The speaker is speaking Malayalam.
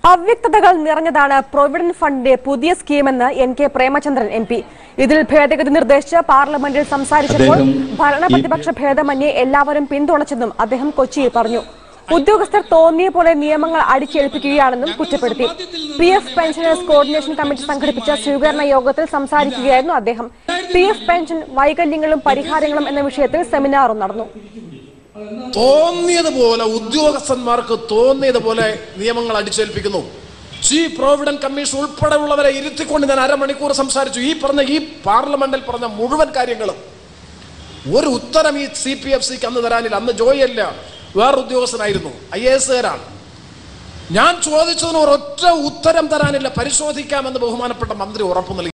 അവ്യക്തതകൾ നിറഞ്ഞതാണ് പ്രൊവിഡന്റ് ഫണ്ടിന്റെ പുതിയ സ്കീമെന്ന് N K Premachandran M P ഇതിൽ ഭേദഗതി നിർദ്ദേശിച്ച് പാർലമെന്റിൽ സംസാരിച്ചപ്പോൾ അദ്ദേഹം ഭരണ ഈ- പ്രതിപക്ഷ ഭേദമന്യേ എല്ലാവരും പിന്തുണച്ചെന്നും അദ്ദേഹം കൊച്ചിയിൽ പറഞ്ഞു ഉദ്യോഗസ്ഥർ തോന്നിയ പോലെ നിയമങ്ങൾ അടിച്ചേൽപ്പിക്കുകയാണെന്നും കുറ്റപ്പെടുത്തി P F pensioners coordination committee സംഘടിപ്പിച്ച സ്വീകരണ യോഗത്തിൽ സംസാരിക്കുകയായിരുന്നു അദ്ദേഹം പി എഫ് പെൻഷൻ വൈകല്യങ്ങളും പരിഹാരങ്ങളും എന്ന വിഷയത്തിൽ സെമിനാറും നടന്നു തോന്നിയതുപോലെ ഉദ്യോഗസ്ഥന്മാർക്ക് തോന്നിയതുപോലെ നിയമങ്ങൾ അടിച്ചേൽപ്പിക്കുന്നു ചീഫ് പ്രോവിഡന്റ് കമ്മീഷൻ ഉൾപ്പെടെയുള്ളവരെ ഇരുത്തിക്കൊണ്ട് ഞാൻ അരമണിക്കൂർ സംസാരിച്ചു ഈ പറഞ്ഞ ഈ പാർലമെന്റിൽ പറഞ്ഞ മുഴുവൻ കാര്യങ്ങളും ഒരു ഉത്തരം ഈ സി പി എഫ് സിക്ക് അന്ന് തരാനില്ല അന്ന് ജോയല്ല വേറെ ഉദ്യോഗസ്ഥനായിരുന്നു ഐ എ എസുകാരാണ് ഞാൻ ചോദിച്ചതിന് ഒരൊറ്റ ഉത്തരം തരാനില്ല പരിശോധിക്കാമെന്ന് ബഹുമാനപ്പെട്ട മന്ത്രി ഉറപ്പു നൽകി